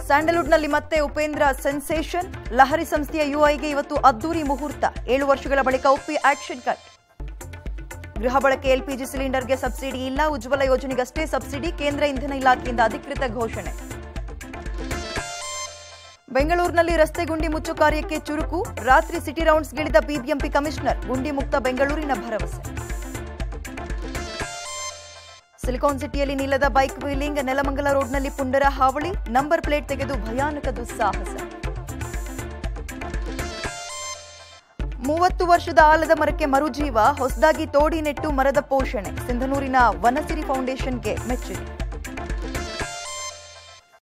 ಸ್ಯಾಂಡಲ್ವುಡ್ನಲ್ಲಿ ಮತ್ತೆ ಉಪೇಂದ್ರ ಸೆನ್ಸೇಷನ್ ಲಹರಿ ಸಂಸ್ಥೆಯ ಯುಐಗೆ ಇವತ್ತು ಅದ್ದೂರಿ ಮುಹೂರ್ತ ಏಳು ವರ್ಷಗಳ ಬಳಿಕ ಒಪ್ಪಿ ಆಕ್ಷನ್ ಕಟ್ ಗೃಹ ಬಳಕೆ ಎಲ್ಪಿಜಿ ಸಿಲಿಂಡರ್ಗೆ ಸಬ್ಸಿಡಿ ಇಲ್ಲ ಉಜ್ವಲ ಯೋಜನೆಗಷ್ಟೇ ಸಬ್ಸಿಡಿ ಕೇಂದ್ರ ಇಂಧನ ಇಲಾಖೆಯಿಂದ ಅಧಿಕೃತ ಘೋಷಣೆ ಬೆಂಗಳೂರಿನಲ್ಲಿ ರಸ್ತೆ ಗುಂಡಿ ಮುಚ್ಚು ಕಾರ್ಯಕ್ಕೆ ಚುರುಕು ರಾತ್ರಿ ಸಿಟಿ ರೌಂಡ್ಸ್ಗಿಳಿದ ಬಿಬಿಎಂಪಿ ಕಮಿಷನರ್ ಗುಂಡಿ ಮುಕ್ತ ಬೆಂಗಳೂರಿನ ಭರವಸೆ ಸಿಲಿಕಾನ್ ಸಿಟಿಯಲ್ಲಿ ನಿಲ್ಲದ ಬೈಕ್ ವೀಲಿಂಗ್ ನೆಲಮಂಗಲ ರೋಡ್ನಲ್ಲಿ ಪುಂಡರ ಹಾವಳಿ ನಂಬರ್ ಪ್ಲೇಟ್ ತೆಗೆದು ಭಯಾನಕ ದುಸ್ಸಾಹಸ ಮೂವತ್ತು ವರ್ಷದ ಆಲದ ಮರಕ್ಕೆ ಮರುಜೀವ ಹೊಸದಾಗಿ ತೋಡಿ ನೆಟ್ಟು ಮರದ ಪೋಷಣೆ ಸಿಂಧನೂರಿನ ವನಸಿರಿ ಫೌಂಡೇಶನ್ಗೆ ಮೆಚ್ಚುಗೆ